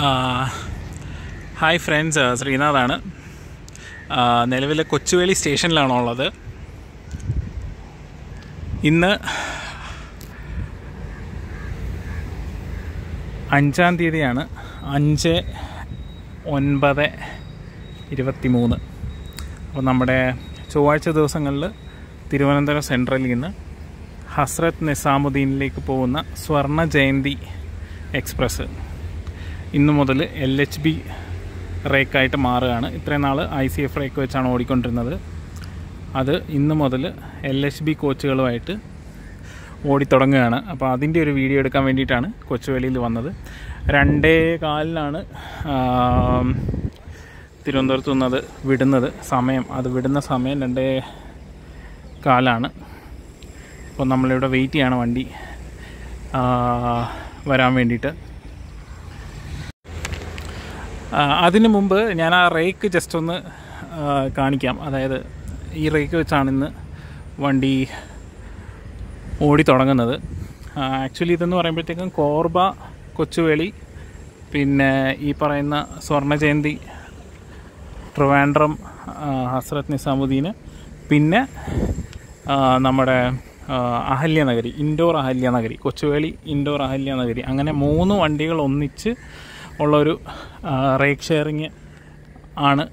hi friends ശ്രീനാഥാണ് നിലവിലെ കൊച്ചുവേളി സ്റ്റേഷനിലാണോ ഉള്ളത് ഇന്ന് അഞ്ചാം തീയതിയാണ് അഞ്ച് ഒൻപത് ഇരുപത്തി മൂന്ന് അപ്പോൾ നമ്മുടെ ചൊവ്വാഴ്ച ദിവസങ്ങളിൽ തിരുവനന്തപുരം സെൻട്രലിൽ നിന്ന് ഹസ്രത്ത് നിസാമുദ്ദീനിലേക്ക് പോകുന്ന സ്വർണ്ണ ജയന്തി എക്സ്പ്രസ് ഇന്നു മുതൽ എൽ എച്ച് ബി റേക്കായിട്ട് മാറുകയാണ് ഇത്രയും നാൾ ഐ സി എഫ് റേക്ക് വെച്ചാണ് ഓടിക്കൊണ്ടിരുന്നത് അത് ഇന്ന് മുതൽ എൽ എച്ച് ബി കോച്ചുകളുമായിട്ട് ഓടിത്തുടങ്ങുകയാണ് അപ്പോൾ അതിൻ്റെ ഒരു വീഡിയോ എടുക്കാൻ വേണ്ടിയിട്ടാണ് കൊച്ചുവേളിയിൽ വന്നത് രണ്ടേ കാലിനാണ് തിരുവനന്തപുരത്ത് നിന്നത് വിടുന്നത് സമയം അത് വിടുന്ന സമയം രണ്ടേ കാലാണ് അപ്പോൾ നമ്മളിവിടെ വെയിറ്റ് ചെയ്യാണ് വണ്ടി ആ, വരാൻ വേണ്ടിയിട്ട് ആ, അതിനു മുമ്പ് ഞാൻ ആ റേക്ക് ജസ്റ്റ് ഒന്ന് ആ, കാണിക്കാം അതായത് ഈ റേക്ക് വെച്ചാണ് ഇന്ന് വണ്ടി ഓടി തുടങ്ങുന്നത് ആക്ച്വലി ഇതെന്ന് പറയുമ്പോഴത്തേക്കും കോർബ കൊച്ചുവേളി പിന്നെ ഈ പറയുന്ന സ്വർണ്ണ ജയന്തി ട്രിവാൻഡ്രം ആ, ഹസ്രത്ത് നിസാമുദ്ദീന് പിന്നെ ആ, നമ്മുടെ ആ, അഹല്യനഗരി ഇൻഡോർ അഹല്യനഗരി കൊച്ചുവേളി ഇൻഡോർ അഹല്യനഗരി അങ്ങനെ മൂന്ന് വണ്ടികൾ ഒന്നിച്ച് ഉള്ളൊരു ആ, റേക്ക് ഷെയറിങ് ആണ്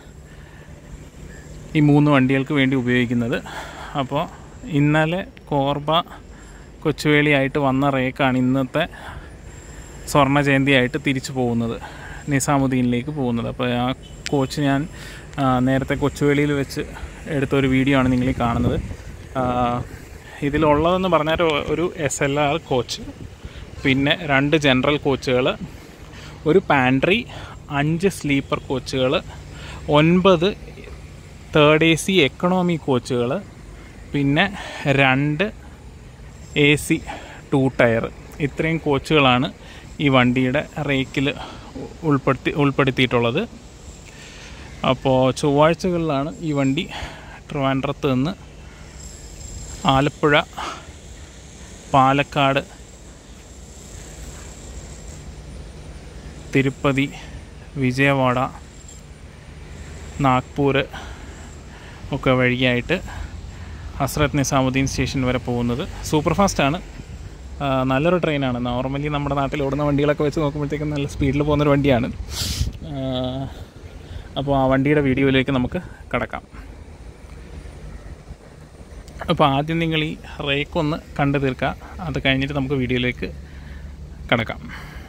ഈ മൂന്ന് വണ്ടികൾക്ക് വേണ്ടി ഉപയോഗിക്കുന്നത് അപ്പോൾ ഇന്നലെ കോർബ കൊച്ചുവേളിയായിട്ട് വന്ന റേക്കാണ് ഇന്നത്തെ സ്വർണ്ണ ജയന്തിയായിട്ട് തിരിച്ചു പോകുന്നത് നിസാമുദ്ദീനിലേക്ക് പോകുന്നത് അപ്പോൾ ആ കോച്ച് ഞാൻ ആ, നേരത്തെ കൊച്ചുവേളിയിൽ വെച്ച് എടുത്ത ഒരു വീഡിയോ ആണ് നിങ്ങൾ ഈ കാണുന്നത് ആ, ഇതിലുള്ളതെന്ന് പറഞ്ഞാൽ ഒരു എസ് എൽ ആർ കോച്ച് പിന്നെ രണ്ട് ജനറൽ കോച്ചുകൾ ഒരു പാൻട്രി അഞ്ച് സ്ലീപ്പർ കോച്ചുകൾ ഒൻപത് തേർഡ് എ സി എക്കണോമി കോച്ചുകൾ പിന്നെ രണ്ട് എ സി ടു ടയർ ഇത്രയും കോച്ചുകളാണ് ഈ വണ്ടിയുടെ റേക്കിൽ ഉൾപ്പെടുത്തി ഉൾപ്പെടുത്തിയിട്ടുള്ളത് അപ്പോൾ ചൊവ്വാഴ്ചകളിലാണ് ഈ വണ്ടി ട്രിവാൻഡ്രത്ത് നിന്ന് ആലപ്പുഴ പാലക്കാട് തിരുപ്പതി വിജയവാഡ നാഗ്പൂർ ഒക്കെ വഴിയായിട്ട് ഹസ്രത്ത് നിസാമുദ്ദീൻ സ്റ്റേഷൻ വരെ പോകുന്നത് സൂപ്പർ ഫാസ്റ്റാണ് നല്ലൊരു ട്രെയിനാണ് നോർമലി നമ്മുടെ നാട്ടിൽ ഓടുന്ന വണ്ടികളൊക്കെ വെച്ച് നോക്കുമ്പോഴത്തേക്കും നല്ല സ്പീഡിൽ പോകുന്നൊരു വണ്ടിയാണ് ആ, അപ്പോൾ ആ വണ്ടിയുടെ വീഡിയോയിലേക്ക് നമുക്ക് കടക്കാം അപ്പോൾ ആദ്യം നിങ്ങൾ ഈ റേക്ക് ഒന്ന് കണ്ടു തീർക്കുക അത് കഴിഞ്ഞിട്ട് നമുക്ക് വീഡിയോയിലേക്ക് കടക്കാം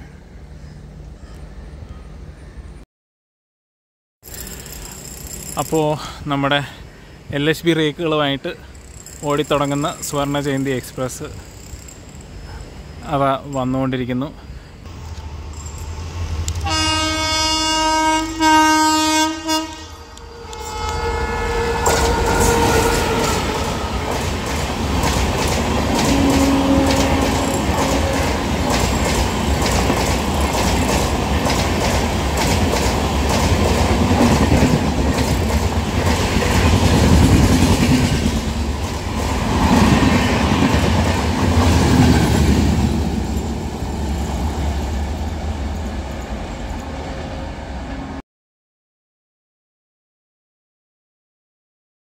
അപ്പോൾ നമ്മുടെ എൽ എച്ച് ബി റേക്കുകളുമായിട്ട് ഓടിത്തുടങ്ങുന്ന സ്വർണ്ണ ജയന്തി എക്സ്പ്രസ് അവ വന്നുകൊണ്ടിരിക്കുന്നു